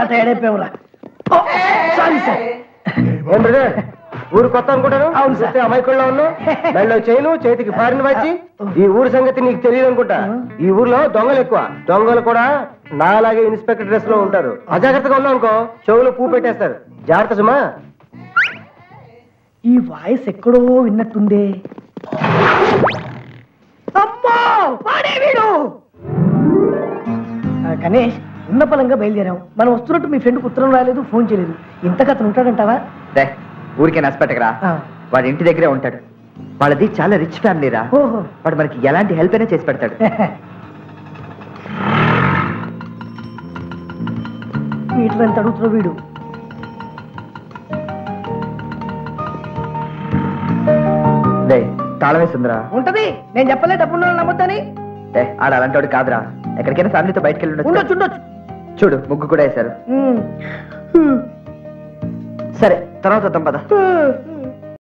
Tired అయిపోయావురా sorry sir ఏం brother ఊరు కొత్త అనుకుంటాను అవును సార్. చూస్తే అమాయకుల్లో ఉన్నావు మెళ్ళో చైను చేతికి ఫారిన్ వచ్చి ఈ ఊరు సంగతి నీకు తెలియదు అనుకుంటా ఈ ఊర్లో దొంగలు ఎక్కువ దొంగలు కూడా నాలాగే ఇన్స్పెక్టర్ డ్రెస్ లో ఉంటారు అజాగ్రత్తగా ఉన్నావు అనుకో చెవులు పూ పెట్టేస్తారు జాగ్రత్త సుమా ఈ వాయిస్ ఎక్కడో విన్నట్టుందే అమ్మో వాడే వీడు ఆ, గణేష్ ఉన్న పలంగా బయలుదేరాం మనం వస్తున్నట్టు మీ ఫ్రెండ్కి ఉత్తరం రాలేదు ఫోన్ చేయలేదు ఇంతకు అతను ఉంటాడంటావా రే ఊరికే నష్టపెట్టకరా ఆ. వాడి ఇంటి దగ్గరే ఉంటాడు వాళ్ళది చాలా రిచ్ ఫ్యామిలీ రా ఓహో వాడు మనకి ఎలాంటి హెల్ప్ అయినా చేసి పెడతాడు మీటర్ ఎంత అడుగుతున్నావు వీడు రే తాళం వేస్తుందిరా ఉంటది నేను చెప్పలే డబ్బున్న నమ్మొద్దని ఏ ఆడ అలాంటి వాడు కాదురా ఎక్కడికైనా ఫ్యామిలీతో బయటకు వెళ్ళి ఉండొచ్చు ఉండొచ్చు ఉండొచ్చు చూడు ముగ్గు కూడా వేశారు ఉమ్. సరే తర్వాత వద్దాం పద ఉమ్.